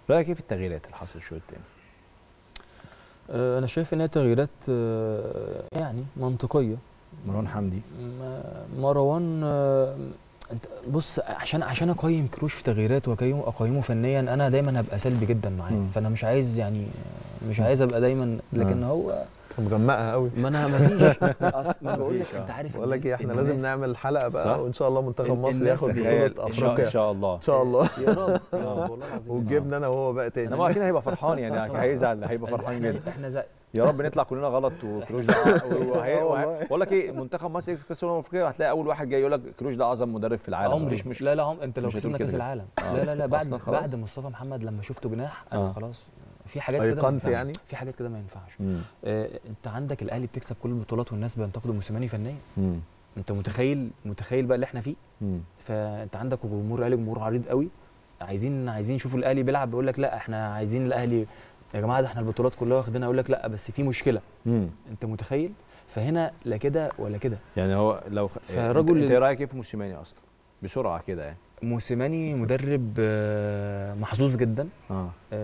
رايك ايه في التغييرات اللي حصلت الشوط الثاني آه، انا شايف ان هي تغييرات آه، يعني منطقيه مروان حمدي م- مروان آه، انت بص عشان عشان اقيم كروش في تغييراته واقيمه اقيمه فنيا انا دايما هبقى سلبي جدا معاه مم. فانا مش عايز يعني مش عايز ابقى دايما لكن هو مغمقه قوي ما انا ما فيش اصل ما بقول لك مفيش، آه. انت عارف بقول لك الناس- ايه احنا لازم الناس- نعمل حلقه صح؟ بقى وان شاء الله منتخب ال- مصر الناس ياخد تخيل بطوله ان شاء, افريقيا إن شاء الله ان شاء الله يا رب يا آه. رب والله العظيم وجبنا انا وهو بقى تاني انما اكيد هيبقى فرحان يعني هيزعل هيبقى فرحان احنا جدا احنا زي يا رب نطلع كلنا غلط وكروش ده آه والله. بقول لك ايه منتخب مصر يكسب كاس الامم الافريقيه هتلاقي اول واحد جاي يقول لك كروش ده اعظم مدرب في العالم عمري مفيش مش لا لا عم... انت لو مش هتقول كسبنا كده كاس كده. العالم آه. لا لا لا بعد أصلاً خلاص. بعد مصطفى محمد لما شفته جناح انا آه. خلاص في حاجات كده ما ايقنت ينفعش. يعني في حاجات كده ما ينفعش مم. آه انت عندك الاهلي بتكسب كل البطولات والناس بينتقدوا موسيماني فنيا مم. انت متخيل متخيل بقى اللي احنا فيه مم. فانت عندك جمهور الاهلي جمهور عريض قوي عايزين عايزين يشوفوا الاهلي بيلعب بيقول لك لا احنا عايزين الاهلي يا جماعه ده احنا البطولات كلها واخدينها يقول لك لا بس في مشكله مم. انت متخيل فهنا لا كده ولا كده يعني هو لو خ... فرجل انت, انت ال- ايه رايك ايه في موسيماني اصلا بسرعه كده يعني موسيماني مدرب آه، محظوظ جدا اه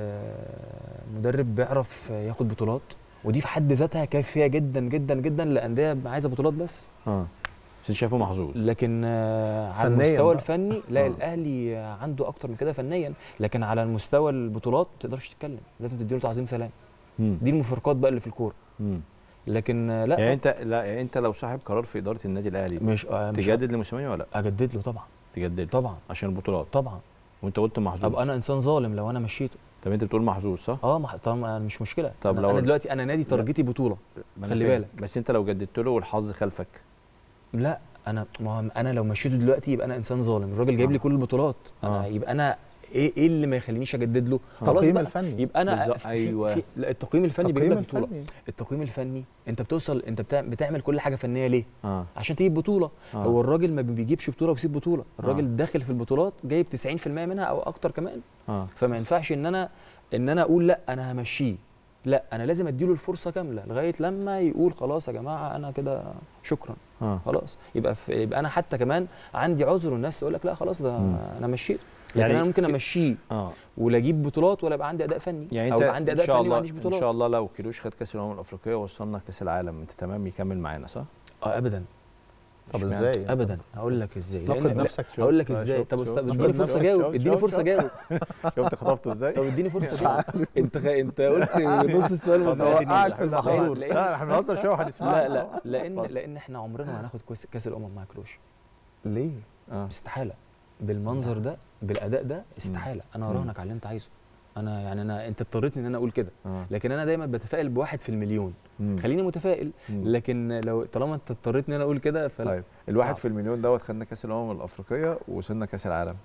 آه، مدرب بيعرف ياخد بطولات ودي في حد ذاتها كافيه جدا جدا جدا لانديه عايزه بطولات بس اه بس انت شايفه محظوظ لكن آه، على فنياً المستوى بقى. الفني لا آه. الاهلي عنده اكتر من كده فنيا لكن على المستوى البطولات ما تقدرش تتكلم لازم تديله تعظيم سلام مم. دي المفارقات بقى اللي في الكوره مم. لكن آه، لا يعني انت لا يعني انت لو صاحب قرار في اداره النادي الاهلي مش آه، مش تجدد لموسيماني ولا لا اجدد له طبعا تجدد طبعا عشان البطولات طبعا وانت قلت محظوظ ابقى انا انسان ظالم لو انا مشيته طب انت بتقول محظوظ صح اه مح- طبعا مش مشكله طب أنا لو- انا دلوقتي انا نادي تارجتي بطوله ما أنا خلي فاهم. بالك. بس انت لو جددت له والحظ خلفك لا انا ما هو انا لو مشيته دلوقتي يبقى انا انسان ظالم الراجل جايب لي آه. كل البطولات انا آه. يبقى انا ايه ايه اللي ما يخلينيش اجدد له خلاص التقييم بقى. الفني يبقى انا بالظبط، في أيوة. في لا التقييم الفني بيجيب التقييم لك بطوله الفني التقييم الفني انت بتوصل انت بتاع- بتعمل كل حاجه فنيه ليه اه عشان تجيب بطوله آه. هو الراجل ما بيجيبش بطوله ويسيب بطوله الراجل آه. داخل في البطولات جايب 90% منها او اكتر كمان اه فما ينفعش ان انا ان انا اقول لا انا همشيه لا انا لازم اديله الفرصه كامله لغايه لما يقول خلاص يا جماعه انا كده شكرا اه خلاص يبقى في يبقى انا حتى كمان عندي عذر والناس تقول لك لا خلاص ده مم. انا مشيته لكن يعني انا ممكن في- امشيه اه ولا اجيب بطولات ولا يبقى عندي اداء فني يعني او انت يبقى عندي ان اداء شاء فني وما الله عنديش ان بطولات شاء الله لو كيروش خد كاس الامم الافريقيه ووصلنا كاس العالم انت تمام يكمل معانا صح؟ اه ابدا طب اشمعنى؟ ازاي يعني؟ ابدا هقول لك ازاي نقد لأن- نفسك شوية. هقول لك آه، ازاي شفت- طب شفت- استنى، شفت- اديني شفت- فرصه جاوب شفت- اديني شفت- فرصه شفت. جاوب شفت خطفته ازاي؟ طب اديني فرصه جاوب انت خ... انت قلت نص السؤال ما طب وقعك سألتنيش. في المحظور. لأن- لا احنا بنهزر شويه وهنسمع لا لا لان لان احنا عمرنا ما هناخد كاس كاس الامم مع كروش ليه؟ اه استحاله بالمنظر ده بالاداء ده استحاله انا مم. اراهنك على اللي انت عايزه انا يعني انا انت اضطريتني ان انا اقول كده اه لكن انا دايما بتفائل بواحد في المليون مم. خليني متفائل مم. لكن لو طالما انت اضطريتني ان انا اقول كده فلا طيب الواحد صعب. في المليون دوت خدنا كاس الامم الافريقيه ووصلنا كاس العالم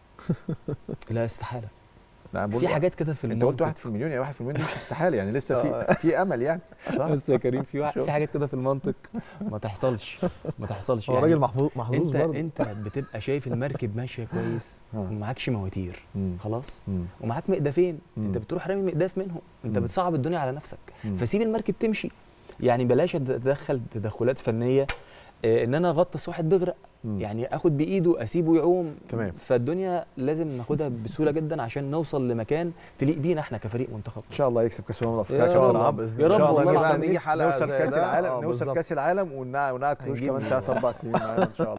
لا استحاله لا أنا بقول في بقى. حاجات كده في انت قلت واحد المنطق في المليون يعني واحد في المليون دي مش استحاله يعني لسه في في امل يعني صح؟ بس يا كريم في واحد شوف. في حاجات كده في المنطق ما تحصلش ما تحصلش هو راجل محظوظ محظوظ انت برضه انت بتبقى شايف المركب ماشيه كويس آه. ومعكش مواتير مم. خلاص مم. ومعاك مقدافين مم. انت بتروح رامي مقداف منهم انت مم. بتصعب الدنيا على نفسك مم. فسيب المركب تمشي يعني بلاش اتدخل تدخلات فنيه آه، ان انا اغطس واحد بيغرق مم. يعني اخد بايده اسيبه يعوم تمام. فالدنيا لازم ناخدها بسهوله جدا عشان نوصل لمكان تليق بينا احنا كفريق منتخب ان شاء الله يكسب كاس الامم يا الافريقيه رب. ان شاء الله باذن يا الله رب إن شاء والله الله بقى العظيم نيجي حلقه نوصل زي كاس ده. العالم آه، نوصل بالظبط. كاس العالم ونقعد كروش هنجيب كمان ثلاث اربع سنين معانا ان شاء الله